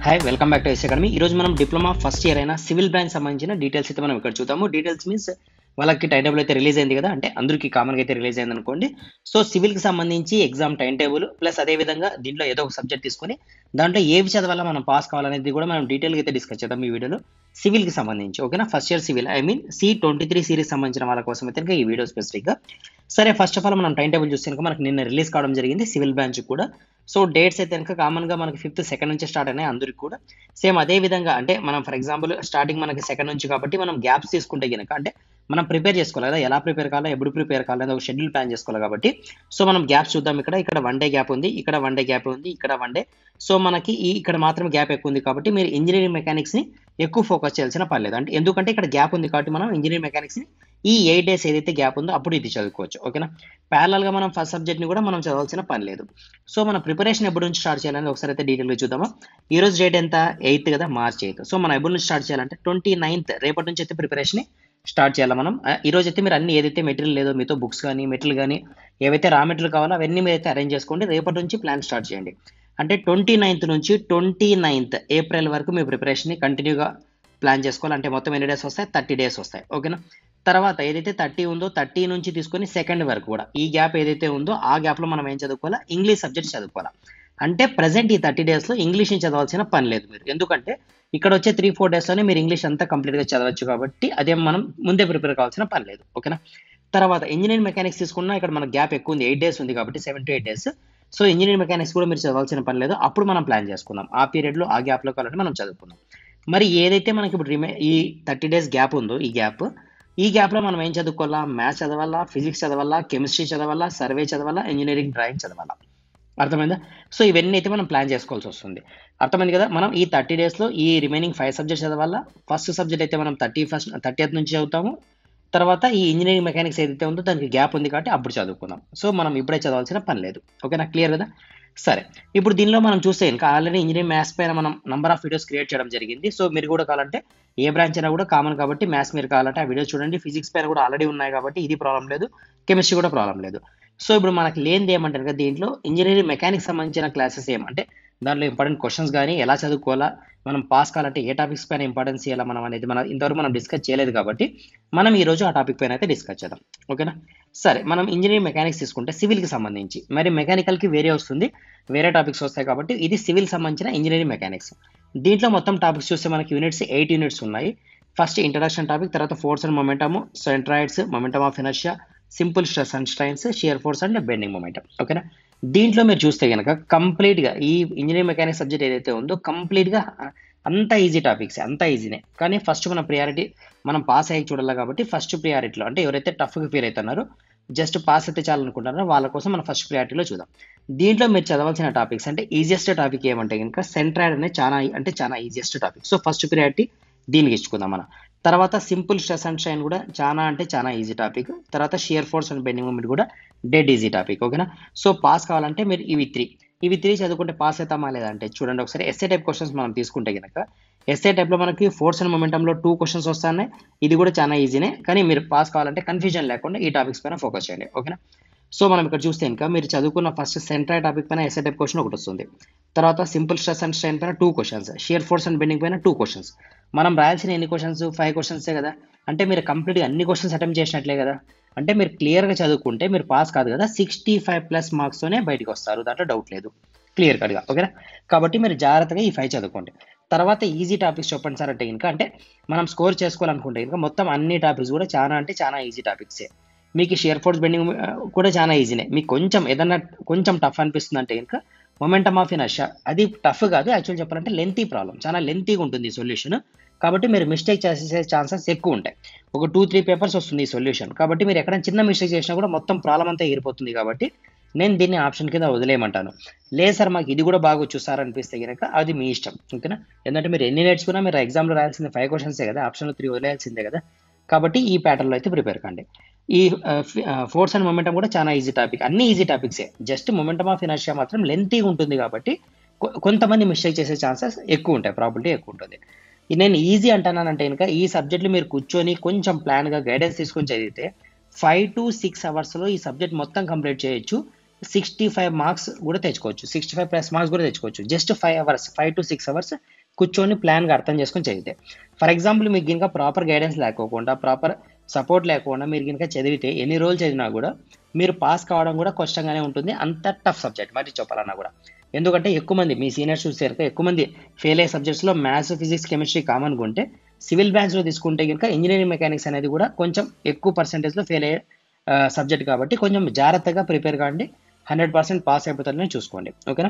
hi welcome back to S academy ఈ రోజు మనం డిప్లొమా ఫస్ట్ ఇయర్ అయిన సివిల్ బ్రాంచ్ సంబంధించిన డీటెయిల్స్ అయితే మనం ఇక్కడ చూద్దాము డీటెయిల్స్ మీన్స్ వాళ్ళకి టైం టేబుల్ అయితే రిలీజ్ అయింది కదా అంటే అందరికీ కామన్గా అయితే రిలీజ్ అయింది అనుకోండి సో సివిల్కి సంబంధించి ఎగ్జామ్ టైం టేబుల్ ప్లస్ అదే విధంగా దీంట్లో ఏదో ఒక సబ్జెక్ట్ తీసుకొని దాంట్లో ఏవి చదవాలా మనం పాస్ కావాలనేది కూడా మనం డీటెయిల్గా అయితే డిస్కస్ చేద్దాం ఈ వీడియోలో సివిల్కి సంబంధించి ఓకేనా first year civil I mean C twenty three series సంబంధించిన వాళ్ళ కోసం అయితే కనుక ఈ వీడియో స్పెసిఫిక్గా సరే ఫస్ట్ ఆఫ్ ఆల్ మనం టైం టేబుల్ చూస్తే కనుక మనకి నిన్న రిలీజ్ కావడం జరిగింది సివిల్ బ్రాంచ్ కూడా సో డేట్స్ అయితే కనుక కామన్గా మనకి ఫిఫ్త్ సెకండ్ నుంచి స్టార్ట్ అయినాయి అందరికి కూడా సేమ్ అదే విధంగా అంటే మనం ఫర్ ఎగ్జాంపుల్ స్టార్టింగ్ మనకి సెకండ్ నుంచి కాబట్టి మనం గ్యాప్స్ తీసుకుంటే కనుక అంటే మనం ప్రిపేర్ చేసుకోవాలి కదా ఎలా ప్రిపేర్ కావాలా ఎప్పుడు ప్రిపేర్ కావాలా అనేది ఒక షెడ్యూల్ ప్లాన్ చేసుకోవాలి కాబట్టి సో మనం గ్యాప్స్ చూద్దాం ఇక్కడ ఇక్కడ వన్ డే గ్యాప్ ఉంది ఇక్కడ వన్ డే గ్యాప్ ఉంది ఇక్కడ వన్ డే సో మనకి ఈ ఇక్కడ మాత్రం గ్యాప్ ఎక్కువ ఉంది కాబట్టి మీరు ఇంజనీరింగ్ మెకానిక్స్ ని ఎక్కువ ఫోకస్ చేయాల్సిన పర్లేదు అంటే ఎందుకంటే ఇక్కడ గ్యాప్ ఉంది కాబట్టి మనం ఇంజనీరింగ్ మెకానిక్స్ ని ఈ ఎయిట్ డేస్ ఏదైతే గ్యాప్ ఉందో అప్పుడు ఇది చదువుకోవచ్చు ఓకేనా ప్యారల్ గా మనం ఫస్ట్ సబ్జెక్ట్ ని కూడా మనం చదవాల్సిన పని లేదు సో మన ప్రిపరేషన్ ఎప్పుడు నుంచి స్టార్ట్ చేయాలని ఒకసారి అయితే డీటెయిల్గా చూద్దామా ఈ రోజు డేట్ ఎంత ఎయిత్ కదా మార్చ్ ఎయిత్ సో మనం ఎప్పుడు నుంచి స్టార్ట్ చేయాలంటే ట్వంటీ నైన్త్ రేపటి నుంచి అయితే ప్రిపరేషన్ స్టార్ట్ చేయాలి మనం ఆ, ఈ రోజు అయితే మీరు అన్ని ఏదైతే మెటీరియల్ లేదో మీతో బుక్స్ కానీ మెటీరియల్ కానీ ఏవైతే రా మెటీరియల్ కావాలో అవన్నీ మీరు అయితే అరేంజ్ చేసుకోండి రేపటి నుంచి ప్లాన్ స్టార్ట్ చేయండి అంటే ట్వంటీ నైన్త్ నుంచి ట్వంటీ నైన్త్ ఏప్రిల్ వరకు మీ ప్రిపరేషన్ని కంటిన్యూగా ప్లాన్ చేసుకోవాలి అంటే మొత్తం ఎన్ని డేస్ వస్తాయి థర్టీ డేస్ వస్తాయి ఓకేనా తర్వాత ఏదైతే థర్టీ ఉందో థర్టీ నుంచి తీసుకొని సెకండ్ వరకు కూడా ఈ గ్యాప్ ఏదైతే ఉందో ఆ గ్యాప్లో మనం ఏం చదువుకోవాలా ఇంగ్లీష్ సబ్జెక్ట్ చదువుకోవాలా అంటే ప్రజెంట్ ఈ థర్టీ డేస్లో ఇంగ్లీష్ని చదవాల్సిన పని లేదు మీరు ఎందుకంటే ఇక్కడ వచ్చే త్రీ ఫోర్ డేస్లోనే మీరు ఇంగ్లీష్ అంతా కంప్లీట్గా చదవచ్చు కాబట్టి అదే మనం ముందే ప్రిపేర్ కావాల్సిన పని లేదు ఓకేనా తర్వాత ఇంజనీరింగ్ మెకానిక్స్ తీసుకున్నా ఇక్కడ మన గ్యాప్ ఎక్కువ ఉంది ఎయిట్ డేస్ ఉంది కాబట్టి seven to eight days so engineering mechanics కూడా మీరు చదవాల్సిన పని లేదు అప్పుడు మనం ప్లాన్ చేసుకుందాం ఆ పీరియడ్లో ఆ గ్యాప్లో కావాలంటే మనం చదువుకుందాం మరి ఏదైతే మనకి ఇప్పుడు రిమే ఈ థర్టీ డేస్ గ్యాప్ ఉందో ఈ గ్యాప్ ఈ గ్యాప్లో మనం ఏం చదువుకోవాలా మ్యాథ్స్ చదవాలా ఫిజిక్స్ చదవాలా కెమిస్ట్రీ చదవాలా సర్వే చదవాలా ఇంజనీరింగ్ డ్రాయింగ్ చదవాలా అర్థమైందా సో ఇవన్నీ అయితే మనం ప్లాన్ చేసుకోవాల్సి వస్తుంది అర్థమైంది కదా మనం ఈ థర్టీ డేస్లో ఈ రిమైనింగ్ ఫైవ్ సబ్జెక్ట్స్ చదవాలా ఫస్ట్ సబ్జెక్ట్ అయితే మనం థర్టీ ఫస్ట్ థర్టీ నుంచి చదువుతాము తర్వాత ఈ ఇంజనీరింగ్ మెకానిక్స్ ఏదైతే ఉందో దానికి గ్యాప్ ఉంది కాబట్టి అప్పుడు చదువుకుందాం సో మనం ఇప్పుడే చదవాల్సిన పని లేదు ఓకేనా క్లియర్ కదా సరే ఇప్పుడు దీనిలో మనం చూస్తే ఇంకా ఆల్రెడీ ఇంజనీరింగ్ మ్యాథ్స్ పైన మనం నంబర్ ఆఫ్ వీడియోస్ క్రియేట్ చేయడం జరిగింది సో మీరు కూడా కావాలంటే ఏ బ్రాంచ్ అయినా కూడా కామన్ కాబట్టి మ్యాథ్స్ మీరు కావాలంటే ఆ వీడియో చూడండి ఫిజిక్స్ పైన కూడా ఆల్రెడీ ఉన్నాయి కాబట్టి ఇది ప్రాబ్లం లేదు కెమిస్ట్రీ కూడా ప్రాబ్లం లేదు సో ఇప్పుడు మనకి లేనిది ఏమంటారు కదా దీంట్లో ఇంజనీరింగ్ మెకానిక్స్ సంబంధించిన క్లాసెస్ ఏమంటే దాంట్లో ఇంపార్టెంట్ క్వశ్చన్స్ కానీ ఎలా చదువుకోవాలా మనం పాస్ కావాలంటే ఏ టాపిక్స్ పైన ఇంపార్టెన్స్ ఇవ్వాలా మనం అనేది మనం ఇంతవరకు మనం డిస్కస్ చేయలేదు కాబట్టి మనం ఈ రోజు ఆ టాపిక్ పైన అయితే డిస్కస్ చేద్దాం ఓకేనా సరే మనం ఇంజనీరింగ్ మెకానిక్స్ తీసుకుంటే సివిల్కి సంబంధించి మరి మెకానికల్కి వేరే వస్తుంది వేరే టాపిక్స్ వస్తాయి కాబట్టి ఇది సివిల్ సంబంధించిన ఇంజనీరింగ్ మెకానిక్స్ దీంట్లో మొత్తం టాపిక్స్ చూస్తే మనకి యూనిట్స్ ఎయిట్ యూనిట్స్ ఉన్నాయి ఫస్ట్ ఇంట్రడక్షన్ టాపిక్ తర్వాత force and momentum centroids momentum of inertia simple stress and strains shear force and bending momentum ఓకేనా దీంట్లో మీరు చూస్తే కనుక కంప్లీట్గా ఈ ఇంజనీరింగ్ మెకానిక్స్ సబ్జెక్ట్ ఏదైతే ఉందో కంప్లీట్గా అంత ఈజీ టాపిక్స్ అంత ఈజీనే కానీ ఫస్ట్ మన ప్రియారిటీ మనం పాస్ అయ్యి చూడాలి కాబట్టి ఫస్ట్ ప్రియారిటీలో అంటే ఎవరైతే టఫ్గా ఫీల్ అవుతున్నారో జస్ట్ పాస్ అయితే చాలనుకుంటున్నారో వాళ్ళ కోసం మనం ఫస్ట్ ప్రియారిటీలో చూద్దాం దీంట్లో మీరు చదవాల్సిన టాపిక్స్ అంటే ఈజియెస్ట్ టాపిక్ ఏమంటే కనుక సెంట్రాయిడ్ అనేది చాలా అంటే చాలా easiest topic so first priority దీనికి ఇచ్చుకుందాం మనం తర్వాత సింపుల్ స్ట్రెస్ అండ్ స్ట్రైన్ కూడా చాలా అంటే చాలా ఈజీ టాపిక్ తర్వాత shear force and bending moment కూడా డెడ్ ఈజీ టాపిక్ ఓకేనా సో పాస్ కావాలంటే మీరు ఇవి త్రీ ఇవి త్రీ చదువుకుంటే పాస్ అవుతామా లేదంటే చూడండి ఒకసారి ఎస్ఏ టైప్ క్వశ్చన్స్ మనం తీసుకుంటే కనుక ఎస్ఏ టైప్లో మనకి ఫోర్స్ అండ్ మొమెంటంలో టూ క్వశ్చన్స్ వస్తున్నాయి ఇది కూడా చాలా ఈజీనే కానీ మీరు పాస్ కావాలంటే కన్ఫ్యూజన్ లేకుండా ఈ టాపిక్స్ పైన ఫోకస్ చేయండి ఓకేనా సో మనం ఇక్కడ చూస్తే ఇంకా మీరు చదువుకున్న ఫస్ట్ సెంట్రల్ టాపిక్ పైన ఎస్ఏ టైప్ క్వశ్చన్ ఒకటి వస్తుంది తర్వాత సింపుల్ స్ట్రెస్ అండ్ స్ట్రైన్ పైన two questions shear force and bending పైన టూ క్వశ్చన్స్ మనం రాయాల్సిన ఎన్ని క్వశ్చన్స్ ఫైవ్ క్వశ్చన్సే కదా అంటే మీరు కంప్లీట్గా అన్ని క్వశ్చన్స్ అటెంప్ట్ చేసినట్లే కదా అంటే మీరు క్లియర్గా చదువుకుంటే మీరు పాస్ కాదు కదా సిక్స్టీ ఫైవ్ ప్లస్ మార్క్స్తోనే బయటకు వస్తారు దాంట్లో డౌట్ లేదు క్లియర్ కట్గా ఓకేనా కాబట్టి మీరు జాగ్రత్తగా ఈ ఫైవ్ చదువుకోండి తర్వాత ఈజీ టాపిక్స్ చెప్పండి సార్ అంటే ఇంకా అంటే మనం స్కోర్ చేసుకోవాలనుకుంటే ఇంకా మొత్తం అన్ని టాపిక్స్ కూడా చాలా అంటే చాలా ఈజీ టాపిక్సే మీకు షియర్ ఫోర్స్ బెండింగ్ కూడా చాలా ఈజీనే మీకు కొంచెం ఏదన్నా కొంచెం టఫ్ అనిపిస్తుంది అంటే ఇంకా మొమెంటమ్ ఆఫ్ ఇనర్షియా అది టఫ్ కాదు యాక్చువల్ చెప్పాలంటే లెంతీ ప్రాబ్లం చాలా లెంతీగా ఉంటుంది ఈ సొల్యూషన్ కాబట్టి మీరు మిస్టేక్ చేసే ఛాన్సెస్ ఎక్కువ ఉంటాయి ఒక టూ త్రీ పేపర్స్ వస్తుంది ఈ సొల్యూషన్ కాబట్టి మీరు ఎక్కడ చిన్న మిస్టేక్ చేసినా కూడా మొత్తం ప్రాబ్లం అంతా ఎగిరిపోతుంది కాబట్టి నేను దీన్ని ఆప్షన్ కింద వదిలేయమంటాను లేదు సార్ మాకు ఇది కూడా బాగా వచ్చు సార్ అనిపిస్తే కనుక అది మీ ఇష్టం ఓకేనా ఎందుకంటే మీరు ఎన్ని నేర్చుకున్నా మీరు ఎగ్జామ్లో రాయాల్సింది ఫైవ్ క్వశ్చన్సే కదా ఆప్షన్లో త్రీ వదిలేయాల్సిందే కదా కాబట్టి ఈ ప్యాటర్న్లో అయితే ప్రిపేర్ కండి ఈ ఫోర్స్ అండ్ మొమెంటం కూడా చాలా ఈజీ టాపిక్ అన్ని ఈజీ టాపిక్సే జస్ట్ మొమెంటమ్ ఆఫ్ ఇనర్షియా మాత్రం లెంతీగా ఉంటుంది కాబట్టి కొ- కొంతమంది మిస్టేక్ చేసే ఛాన్సెస్ ఎక్కువ ఉంటాయి ప్రాబిలిటీ ఎక్కువ ఉంటుంది ఇది నేను ఈజీ అంటానంటే కనుక ఈ సబ్జెక్టులు మీరు కూర్చొని కొంచెం ప్లాన్గా గైడెన్స్ తీసుకొని చదివితే ఫైవ్ టు సిక్స్ అవర్స్లో ఈ సబ్జెక్ట్ మొత్తం కంప్లీట్ చేయొచ్చు సిక్స్టీ ఫైవ్ మార్క్స్ కూడా తెచ్చుకోవచ్చు సిక్స్టీ ఫైవ్ ప్లస్ మార్క్స్ కూడా తెచ్చుకోవచ్చు just five hours five to six hours కూర్చొని ప్లాన్గా అర్థం చేసుకొని చదివితే ఫర్ ఎగ్జాంపుల్ మీకు ఇంకా ప్రాపర్ గైడెన్స్ లేకోకుండా ప్రాపర్ సపోర్ట్ లేకుండా మీరు కనుక చదివితే ఎన్ని రోజులు చదివినా కూడా మీరు పాస్ కావడం కూడా కష్టంగానే ఉంటుంది అంత టఫ్ సబ్జెక్ట్ మరి చెప్పాలన్నా కూడా ఎందుకంటే ఎక్కువ మంది మీ సీనియర్స్ చూస్తే కనుక ఎక్కువ మంది ఫెయిల్ అయ్యే సబ్జెక్ట్స్లో మ్యాథ్స్ ఫిజిక్స్ కెమిస్ట్రీ కామన్గా ఉంటే సివిల్ బ్రాంచ్లో తీసుకుంటే కనుక ఇంజనీరింగ్ మెకానిక్స్ అనేది కూడా కొంచెం ఎక్కువ పర్సెంటేజ్లో ఫెయిల్ అయ్యే సబ్జెక్ట్ కాబట్టి కొంచెం జాగ్రత్తగా ప్రిపేర్ కాండి హండ్రెడ్ పర్సెంట్ పాస్ అయిపోతారని చూసుకోండి ఓకేనా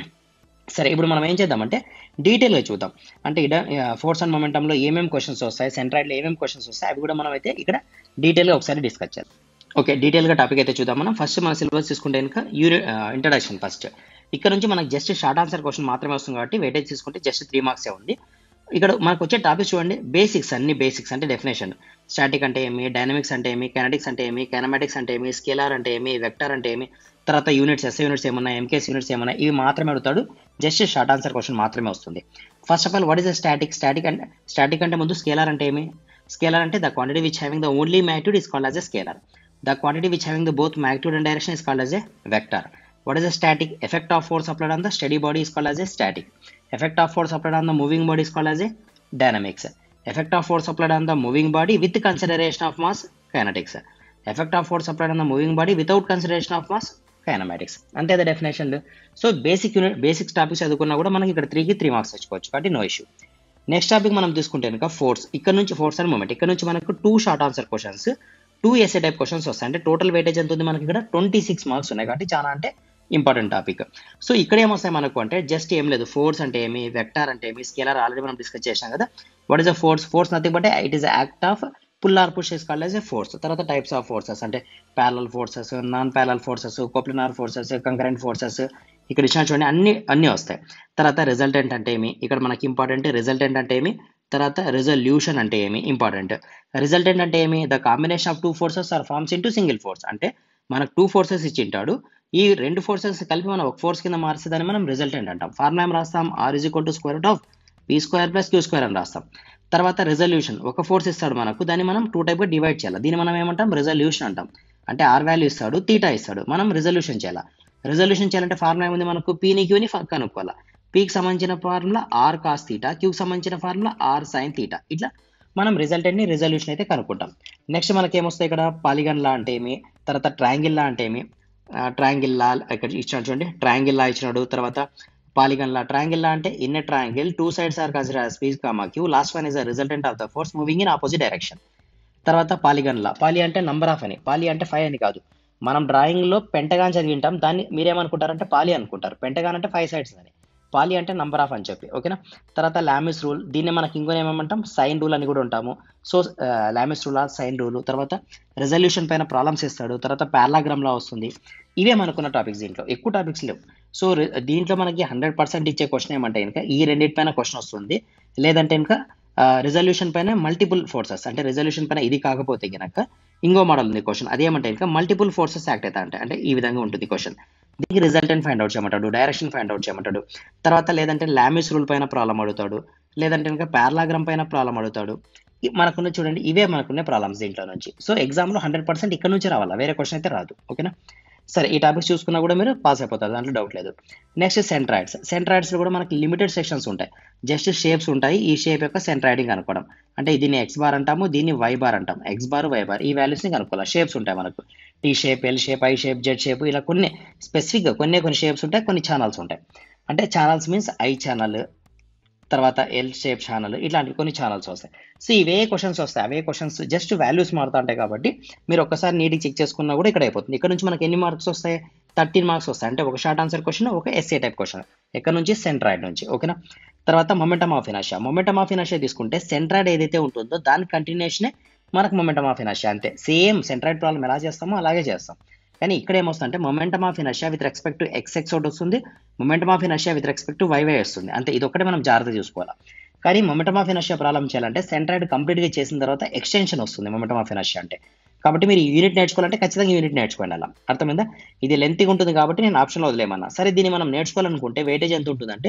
సరే ఇప్పుడు మనం ఏం చేద్దామంటే డీటెయిల్గా చూద్దాం అంటే ఇక్కడ ఫోర్స్ అండ్ మొమెంటంలో ఏమేమి క్వశ్చన్స్ వస్తాయి సెంట్రాయిడ్లో ఏమేమి క్వశ్చన్స్ వస్తాయి అవి కూడా మనం అయితే ఇక్కడ డీటెయిల్గా ఒకసారి డిస్కస్ చేద్దాం ఓకే డీటెయిల్గా టాపిక్ అయితే చూద్దాం మనం ఫస్ట్ మన సిలబస్ తీసుకుంటే కనుక యూని ఇంట్రడక్షన్ ఫస్ట్ ఇక్కడ నుంచి మనకు జస్ట్ షార్ట్ ఆన్సర్ క్వశ్చన్ మాత్రమే వస్తుంది కాబట్టి వెయిటేజ్ తీసుకుంటే జస్ట్ త్రీ మార్క్సే ఉంది ఇక్కడ మనకు వచ్చే టాపిక్స్ చూడండి బేసిక్స్ అన్ని బేసిక్స్ అంటే డెఫినేషన్ స్టాటిక్ అంటే ఏమి డైనమిక్స్ అంటే ఏమి కెనటిక్స్ అంటే ఏమి కెనమాటిక్స్ అంటే ఏమి స్కేలార్ అంటే ఏమి వెక్టర్ అంటే ఏమి తర్వాత యూనిట్స్ ఎస్ఐ యూనిట్స్ ఏమన్నా ఎంకేస్ యూనిట్స్ ఏమన్నా ఇవి మాత్రమే అడుగుతాడు జస్ట్ షార్ట్ ఆన్సర్ క్వశ్చన్ మాత్రమే వస్తుంది first of all what is the static static అంటే స్టాటిక్ అంటే ముందు స్కేలార్ అంటే ఏమి స్కేలార్ అంటే the quantity which having the only magnitude is called as a scalar the quantity which having the both magnitude and direction is called as a vector what is the static effect of force applied on the steady body is called as a static effect of force applied on the moving body is called as a dynamics effect of force applied on the moving body with consideration of mass kinetics effect of force applied on the moving body without consideration of mass kinematics అంతే అదే definition so basic unit basics topics చదువుకున్నా కూడా మనకి ఇక్కడ త్రీకి three marks తెచ్చుకోవచ్చు కాబట్టి no issue next topic మనం తీసుకుంటే కనుక ఫోర్స్ ఇక్కడ నుంచి ఫోర్స్ అండ్ మూమెంట్ ఇక్కడ నుంచి మనకు two short answer questions two SA type questions వస్తాయి అంటే టోటల్ వెయిటేజ్ ఎంత ఉంది మనకి ఇక్కడ ట్వంటీ సిక్స్ మార్క్స్ ఉన్నాయి కాబట్టి చాలా అంటే ఇంపార్టెంట్ టాపిక్ సో ఇక్కడ ఏమొస్తాయి మనకు అంటే జస్ట్ ఏం లేదు ఫోర్స్ అంటే ఏమి వెక్టార్ అంటే ఏమి స్కేలర్ ఆల్రెడీ మనం డిస్కస్ చేసాం కదా what is a force force nothing but it is act of pull or push is called as a force తర్వాత టైప్స్ ఆఫ్ ఫోర్సెస్ అంటే parallel forces non parallel forces coplanar forces concurrent forces ఇక్కడ ఇచ్చిన చూడండి అన్ని అన్ని వస్తాయి తర్వాత resultant అంటే ఏమి ఇక్కడ మనకి ఇంపార్టెంట్ రిజల్టెంట్ అంటే ఏమి తర్వాత రిజల్యూషన్ అంటే ఏమి ఇంపార్టెంట్ రిజల్టెంట్ అంటే ఏమి the combination of two forces or forms into single force అంటే మనకు టూ ఫోర్సెస్ ఇచ్చింటాడు ఈ రెండు ఫోర్సెస్ కలిపి మనం ఒక ఫోర్స్ కింద మార్చి దాన్ని మనం రిజల్టెంట్ అంటాం ఫార్ములా ఏం రాస్తాం R is equal to square root of P square plus Q square అని రాస్తాం తర్వాత రిజల్యూషన్ ఒక ఫోర్స్ ఇస్తాడు మనకు దాన్ని మనం టూ టైప్గా డివైడ్ చేయాలి దీన్ని మనం ఏమంటాం రిజల్యూషన్ అంటాం అంటే ఆర్ వాల్యూ ఇస్తాడు తీటా ఇస్తాడు మనం రిజల్యూషన్ చేయాలి రిజల్యూషన్ చేయాలంటే ఫార్ములా ఏముంది మనకు పీని క్యూని కనుక్కోవాలి పీకి సంబంధించిన ఫార్ములా ఆర్ కాస్ తీటా క్యూకి సంబంధించిన ఫార్ములా ఆర్ సైన్ తీటా ఇట్లా మనం రిజల్టెంట్ని రిజల్యూషన్ అయితే కనుక్కుంటాం నెక్స్ట్ మనకి ఏమొస్తాయి ఇక్కడ పాలిగన్ లా అంటే ఏమి తర్వాత ట్రయాంగిల్ లా అంటే ఏమి ట్రయాంగిల్ లా ఇక్కడ ఇచ్చినాడు చూడండి ట్రయాంగిల్ లా ఇచ్చినాడు తర్వాత పాలిగన్ లా ట్రయాంగిల్ లా అంటే in triangle two sides are consider as P comma Q last one is the resultant of the force moving in opposite direction తర్వాత పాలిగన్ లా పాలి అంటే నంబర్ ఆఫ్ అని పాలి అంటే ఫైవ్ అని కాదు మనం డ్రాయింగ్లో పెంటగాన్ చదివింటాం దాన్ని మీరేమనుకుంటారంటే పాలి అనుకుంటారు పెంటగాన్ అంటే ఫైవ్ సైడ్స్ అని పాలి అంటే నంబర్ ఆఫ్ అని చెప్పి ఓకేనా తర్వాత లామిస్ రూల్ దీన్ని మనకి ఇంకో ఏమేమంటాం సైన్ రూల్ అని కూడా ఉంటాము so Lami's rule sine rule తర్వాత రెజల్యూషన్ పైన ప్రాబ్లమ్స్ ఇస్తాడు తర్వాత పారాగ్రామ్లా వస్తుంది ఇవే మనకున్న టాపిక్స్ దీంట్లో ఎక్కువ టాపిక్స్ లేవు సో దీంట్లో మనకి హండ్రెడ్ పర్సెంట్ ఇచ్చే క్వశ్చన్ ఏమంటే కనుక ఈ రెండింటి పైన క్వశ్చన్ వస్తుంది లేదంటే కనుక రిజల్యూషన్ పైన మల్టిపుల్ ఫోర్సెస్ అంటే రిజల్యూషన్ పైన ఇది కాకపోతే కనుక ఇంకో మోడల్ ఉంది క్వశ్చన్ అదేమంటే కనుక మల్టిపుల్ ఫోర్సెస్ యాక్ట్ అవుతా అంటే అంటే ఈ విధంగా ఉంటుంది క్వశ్చన్ దీనికి రిజల్టెంట్ ఫైండ్ అవుట్ చేయమంటాడు డైరెక్షన్ ఫైండ్ అవుట్ చేయమంటాడు తర్వాత లేదంటే లామిస్ రూల్ పైన ప్రాబ్లం అడుగుతాడు లేదంటే కనుక పారాగ్రామ్ పైన ప్రాబ్లం అడుగుతాడు మనకున్న చూడండి ఇవే మనకున్న ప్రాబ్లమ్స్ దీంట్లో నుంచి సో ఎగ్జామ్లో హండ్రెడ్ పర్సెంట్ ఇక్కడ నుంచి రావాలా వేరే క్వశ్చన్ అయితే రాదు ఓకేనా సరే ఈ టాపిక్స్ చూసుకున్నా కూడా మీరు పాస్ అయిపోతారు దాంట్లో డౌట్ లేదు నెక్స్ట్ సెంట్రాయిడ్స్ సెంట్రాయిడ్స్లో కూడా మనకి లిమిటెడ్ సెక్షన్స్ ఉంటాయి జస్ట్ షేప్స్ ఉంటాయి ఈ షేప్ యొక్క సెంట్రాయిడింగ్ అనుకోవడం అంటే దీన్ని ఎక్స్ బార్ అంటాము దీన్ని వై బార్ అంటాం ఎక్స్ బార్ వై బార్ ఈ వాల్యూస్ని కనుక్కోవాలి షేప్స్ ఉంటాయి మనకు T shape L shape I shape Z shape ఇలా కొన్ని స్పెసిఫిక్గా కొన్ని కొన్ని షేప్స్ ఉంటాయి కొన్ని ఛానల్స్ ఉంటాయి అంటే ఛానల్స్ మీన్స్ ఐ ఛానల్ తర్వాత ఎల్ షేప్ ఛానల్ ఇట్లాంటి కొన్ని ఛానల్స్ వస్తాయి సో ఇవే క్వశ్చన్స్ వస్తాయి అవే క్వశ్చన్స్ జస్ట్ వాల్యూస్ మారుతా ఉంటాయి కాబట్టి మీరు ఒక్కసారి నీట్గా చెక్ చేసుకున్నా కూడా ఇక్కడ అయిపోతుంది ఇక్కడ నుంచి మనకి ఎన్ని మార్క్స్ వస్తాయి థర్టీన్ మార్క్స్ వస్తాయి అంటే ఒక షార్ట్ ఆన్సర్ క్వశ్చన్ ఒక ఎస్ఏ టైప్ క్వశ్చన్ ఎక్కడ నుంచి సెంట్రాయిడ్ నుంచి ఓకేనా తర్వాత momentum of inertia momentum of inertia తీసుకుంటే సెంట్రాయిడ్ ఏదైతే ఉంటుందో దాని కంటిన్యూషనే మనకు మొమెంటమ్ ఆఫ్ ఇనర్షియా అంతే సేమ్ సెంట్రాయిడ్ ప్రాబ్లం ఎలా చేస్తామో అలాగే చేస్తాం కానీ ఇక్కడ ఏమొస్తుందంటే momentum of inertia with respect to X X ఒకటి వస్తుంది momentum of inertia with respect to Y Y వస్తుంది అంతే ఇది ఒక్కటే మనం జాగ్రత్త చూసుకోవాలి కానీ మొమెంటమ్ ఆఫ్ ఇనర్షియా ప్రాబ్లం చేయాలంటే సెంట్రాయిడ్ కంప్లీట్గా చేసిన తర్వాత ఎక్స్టెన్షన్ వస్తుంది మొమెంటమ్ ఆఫ్ ఇనర్షియా అంటే కాబట్టి మీరు యూనిట్ నేర్చుకోవాలంటే ఖచ్చితంగా యూనిట్ నేర్చుకోండి అలా అర్థమైందా ఇది లెంత్గా ఉంటుంది కాబట్టి నేను ఆప్షన్లో వదిలేమన్నా సరే దీన్ని మనం నేర్చుకోవాలనుకుంటే వెయిటేజ్ ఎంత ఉంటుందంటే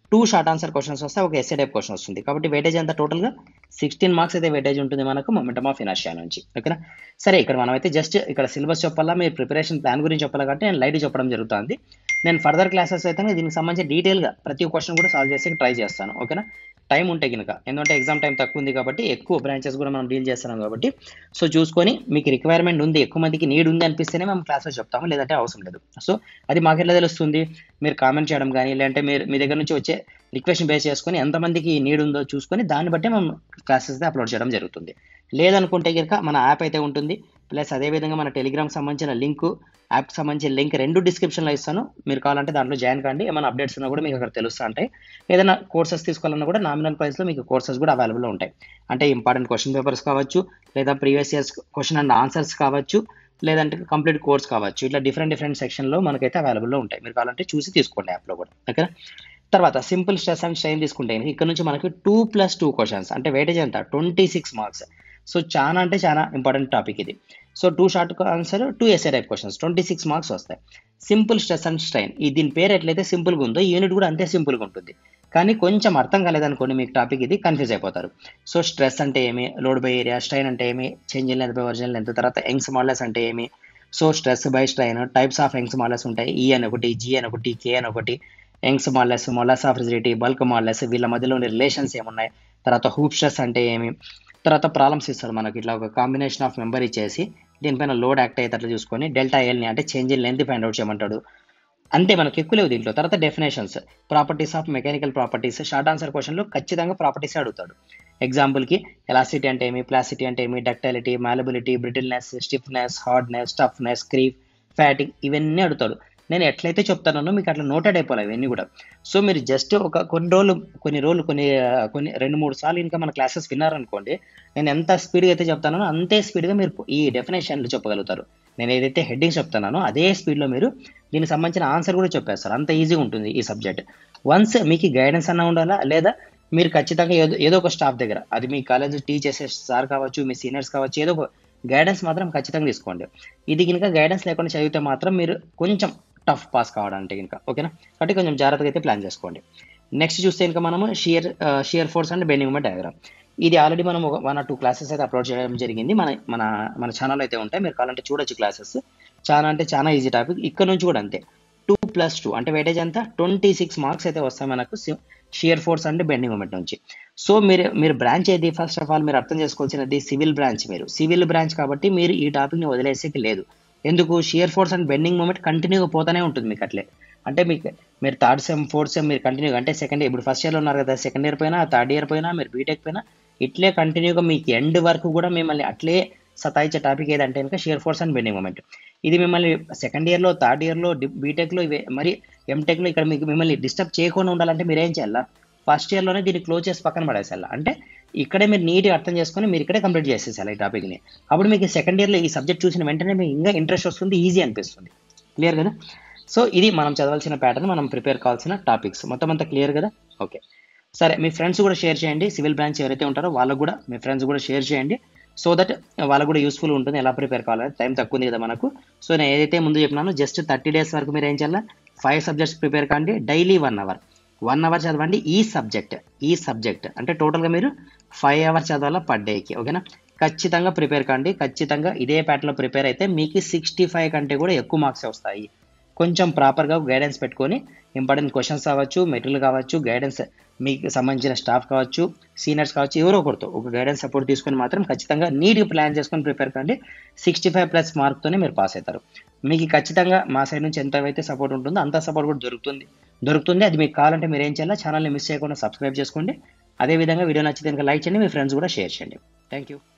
టూ షార్ట్ ఆన్సర్ క్వశ్చన్స్ వస్తే ఒక ఎస్ఏ టైప్ క్వశ్చన్ వస్తుంది కాబట్టి వెయిటేజ్ ఎంత టోటల్గా సిక్స్టీన్ మార్క్స్ అయితే వెయిటేజ్ ఉంటుంది మనకు మొమెంటమ్ ఆఫ్ ఇనర్షియా నుంచి ఓకేనా సరే ఇక్కడ మనం అయితే జస్ట్ ఇక్కడ సిలబస్ చెప్పాలా మీరు ప్రిపరేషన్ ప్లాన్ గురించి చెప్పాలా కాబట్టి నేను లైట్ చెప్పడం జరుగుతుంది నేను ఫర్దర్ క్లాసెస్ అయితే దీనికి సంబంధించి డీటెయిల్గా ప్రతి క్వశ్చన్ కూడా సాల్వ్ చేసి ట్రై చేస్తాను ఓకేనా టైం ఉంటే కనుక ఎందుకంటే ఎగ్జామ్ టైం తక్కువ ఉంది కాబట్టి ఎక్కువ బ్రాంచెస్ కూడా మనం డీల్ చేస్తున్నాం కాబట్టి సో చూసుకొని మీకు రిక్వైర్మెంట్ ఉంది ఎక్కువ మందికి నీడ్ ఉంది అనిపిస్తేనే మేము క్లాస్లో చెప్తాము లేదంటే అవసరం లేదు సో అది మాకు ఎట్లా తెలుస్తుంది మీరు కామెంట్ చేయడం కానీ లేదంటే మీరు మీ దగ్గర నుంచి వచ్చే రిక్వెస్ట్ బేస్ చేసుకొని ఎంతమందికి నీడ్ ఉందో చూసుకొని దాన్ని బట్టి మనం క్లాసెస్ అప్లోడ్ చేయడం జరుగుతుంది లేదనుకుంటే కనుక మన యాప్ అయితే ఉంటుంది ప్లస్ అదేవిధంగా మన టెలిగ్రామ్ సంబంధించిన లింక్ యాప్కి సంబంధించిన లింక్ రెండు డిస్క్రిప్షన్లో ఇస్తాను మీరు కావాలంటే దాంట్లో జాయిన్ కండి ఏమైనా అప్డేట్స్ ఉన్నా కూడా మీకు అక్కడ తెలుస్తూ ఉంటాయి ఏదైనా కోర్సెస్ తీసుకోవాలన్నా కూడా నామినల్ ప్రైస్లో మీకు కోర్సెస్ కూడా అవైలబుల్ ఉంటాయి అంటే ఇంపార్టెంట్ క్వశ్చన్ పేపర్స్ కావచ్చు లేదా previous years question and answers కావచ్చు లేదంటే కంప్లీట్ కోర్స్ కావచ్చు ఇట్లా డిఫరెంట్ డిఫరెంట్ సెక్షన్లో మనకైతే అవైలబుల్లో ఉంటాయి మీరు కావాలంటే చూసి తీసుకోండి యాప్లో కూడా ఓకేనా తర్వాత సింపుల్ స్ట్రెస్ అండ్ స్ట్రెయిన్ తీసుకుంటే ఇక్కడ నుంచి మనకి టూ ప్లస్ టూ క్వశ్చన్స్ అంటే వెయిటేజ్ ఎంత ట్వంటీ సిక్స్ మార్క్స్ సో చాలా అంటే చాలా ఇంపార్టెంట్ టాపిక్ ఇది so two short answer two SA type questions twenty six marks వస్తాయి సింపుల్ స్ట్రెస్ అండ్ స్ట్రైన్ ఈ దీని పేరు ఎట్లయితే సింపుల్గా ఉందో యూనిట్ కూడా అంతే సింపుల్గా ఉంటుంది కానీ కొంచెం అర్థం కాలేదనుకోండి మీకు టాపిక్ ఇది కన్ఫ్యూజ్ అయిపోతారు సో స్ట్రెస్ అంటే ఏమి లోడ్ బై ఏరియా స్ట్రైన్ అంటే ఏమి change in length by original length తర్వాత యంగ్స్ మోడల్స్ అంటే ఏమి so stress by strain types of Young's modulus ఉంటాయి ఈ అని ఒకటి జీ అని ఒకటి కే అని ఒకటి Young's modulus modulus of rigidity bulk modulus వీళ్ళ మధ్యలో ఉండే రిలేషన్స్ ఏమున్నాయి తర్వాత హూప్ స్ట్రెస్ అంటే ఏమి తర్వాత ప్రాబ్లమ్స్ ఇస్తాడు మనకి ఇట్లా ఒక కాంబినేషన్ ఆఫ్ మెంబర్ ఇచ్చేసి దీనిపైన లోడ్ యాక్ట్ అయ్యేటట్లు చూసుకొని డెల్టా ఎల్ని అంటే change in length find out చేయమంటాడు అంతే మనకి ఎక్కువ లేవు దీంట్లో తర్వాత definitions properties of mechanical properties short answer క్వశ్చన్లో ఖచ్చితంగా ప్రాపర్టీస్ అడుగుతాడు ఎగ్జాంపుల్కి ఎలాసిటీ అంటే ఏమి ప్లాసిటీ అంటే ఏమి ductility malleability brittleness stiffness hardness toughness creep fatigue ఇవన్నీ అడుగుతాడు నేను ఎట్లయితే చెప్తానో మీకు అట్లా నోటెడ్ అయిపోవాలి ఇవన్నీ కూడా సో మీరు జస్ట్ ఒక కొన్ని రోజులు కొన్ని రోజులు కొన్ని కొన్ని రెండు మూడు సార్లు ఇంకా మన క్లాసెస్ విన్నారనుకోండి నేను ఎంత స్పీడ్గా అయితే చెప్తానో అంతే స్పీడ్గా మీరు ఈ డెఫినేషన్లు చెప్పగలుగుతారు నేను ఏదైతే హెడ్డింగ్ చెప్తున్నానో అదే స్పీడ్లో మీరు దీనికి సంబంధించిన ఆన్సర్ కూడా చెప్పేస్తారు అంత ఈజీగా ఉంటుంది ఈ సబ్జెక్ట్ వన్స్ మీకు గైడెన్స్ అన్న ఉండాలా లేదా మీరు ఖచ్చితంగా ఏదో ఏదో ఒక స్టాఫ్ దగ్గర అది మీ కాలేజ్ టీచ్ చేసే సార్ కావచ్చు మీ సీనియర్స్ కావచ్చు ఏదో ఒక గైడెన్స్ మాత్రం ఖచ్చితంగా తీసుకోండి ఇది కనుక గైడెన్స్ లేకుండా చదివితే మాత్రం మీరు కొంచెం టఫ్ పాస్ కావడానికి కనుక ఓకేనా కాబట్టి కొంచెం జాగ్రత్తగా అయితే ప్లాన్ చేసుకోండి నెక్స్ట్ చూస్తే ఇంకా మనము shear shear force and bending moment diagram ఇది ఆల్రెడీ మనం ఒక వన్ ఆర్ టూ క్లాసెస్ అయితే అప్లోడ్ చేయడం జరిగింది మన మన మన ఛానల్ అయితే ఉంటాయి మీరు కావాలంటే చూడొచ్చు క్లాసెస్ చాలా అంటే చాలా ఈజీ టాపిక్ ఇక్కడ నుంచి కూడా అంతే టూ ప్లస్ టూ అంటే వెయిటేజ్ అంతా ట్వంటీ సిక్స్ మార్క్స్ అయితే వస్తాయి మనకు shear force and bending moment నుంచి సో మీరు మీరు బ్రాంచ్ ఏది ఫస్ట్ ఆఫ్ ఆల్ మీరు అర్థం చేసుకోవాల్సినది సివిల్ బ్రాంచ్ మీరు సివిల్ బ్రాంచ్ కాబట్టి మీరు ఈ టాపిక్ని వదిలేసేకి లేదు ఎందుకు shear force and bending moment కంటిన్యూగా పోతూనే ఉంటుంది మీకు అట్లే అంటే మీకు మీరు థర్డ్ సెమ్ ఫోర్త్ సెమ్ మీరు కంటిన్యూ అంటే సెకండ్ ఇప్పుడు ఫస్ట్ ఇయర్లో ఉన్నారు కదా సెకండ్ ఇయర్ పైన థర్డ్ ఇయర్ పైన మీరు బీటెక్ పైన ఇట్లే కంటిన్యూగా మీకు ఎండ్ వరకు కూడా మిమ్మల్ని అట్లే సతాయించే టాపిక్ ఏదంటే కనుక shear force and bending moment ఇది మిమ్మల్ని సెకండ్ ఇయర్లో థర్డ్ ఇయర్లో బీటెక్లో ఇవే మరి ఎంటెక్లో ఇక్కడ మీకు మిమ్మల్ని డిస్టర్బ్ చేయకుండా ఉండాలంటే మీరు ఏం చేయాలా ఫస్ట్ ఇయర్లోనే దీన్ని క్లోజ్ చేసి పక్కన పడేసేయాలి అంటే ఇక్కడే మీరు నీట్గా అర్థం చేసుకొని మీరు ఇక్కడే కంప్లీట్ చేసేసాలి ఈ టాపిక్ని అప్పుడు మీకు సెకండ్ ఇయర్లో ఈ సబ్జెక్ట్ చూసిన వెంటనే మీకు ఇంకా ఇంట్రెస్ట్ వస్తుంది ఈజీ అనిపిస్తుంది క్లియర్ కదా సో ఇది మనం చదవాల్సిన ప్యాటర్న్ మనం ప్రిపేర్ కావాల్సిన టాపిక్స్ మొత్తం అంతా క్లియర్ కదా ఓకే సరే మీ ఫ్రెండ్స్ కూడా షేర్ చేయండి సివిల్ బ్రాంచ్ ఎవరైతే ఉంటారో వాళ్ళకు కూడా మీ ఫ్రెండ్స్ కూడా షేర్ చేయండి సో దట్ వాళ్ళకు కూడా యూస్ఫుల్ ఉంటుంది ఎలా ప్రిపేర్ కావాలని టైం తక్కువ ఉంది కదా మనకు సో నేను ఏదైతే ముందు చెప్పినానో జస్ట్ థర్టీ డేస్ వరకు మీరు ఏం చేయాలి ఫైవ్ సబ్జెక్ట్స్ ప్రిపేర్ కాండి daily one hour one hour చదవండి ఈ సబ్జెక్ట్ ఈ సబ్జెక్ట్ అంటే టోటల్గా మీరు ఫైవ్ అవర్స్ చదవాలా పర్ డేకి ఓకేనా ఖచ్చితంగా ప్రిపేర్ కాండి ఖచ్చితంగా ఇదే ప్యాటర్న్లో ప్రిపేర్ అయితే మీకు సిక్స్టీ ఫైవ్ కంటే కూడా ఎక్కువ మార్క్స్ వస్తాయి కొంచెం ప్రాపర్గా గైడెన్స్ పెట్టుకొని ఇంపార్టెంట్ క్వశ్చన్స్ కావచ్చు మెటీరియల్ కావచ్చు గైడెన్స్ మీకు సంబంధించిన స్టాఫ్ కావచ్చు సీనియర్స్ కావచ్చు ఎవరో ఒకరితో ఒక గైడెన్స్ సపోర్ట్ తీసుకొని మాత్రం ఖచ్చితంగా నీట్గా ప్లాన్ చేసుకొని ప్రిపేర్ కండి సిక్స్టీ ఫైవ్ ప్లస్ మార్క్తోనే మీరు పాస్ అవుతారు మీకు ఖచ్చితంగా మా సైడ్ నుంచి ఎంత అయితే సపోర్ట్ ఉంటుందో అంత సపోర్ట్ కూడా దొరుకుతుంది దొరుకుతుంది అది మీకు కావాలంటే మీరు ఏం చేయాలి ఛానల్ని మిస్ చేయకుండా సబ్స్క్రైబ్ చేసుకోండి అదేవిధంగా వీడియో నచ్చితే కనుక లైక్ చేయండి మీ ఫ్రెండ్స్ కూడా షేర్ చేయండి థ్యాంక్ యూ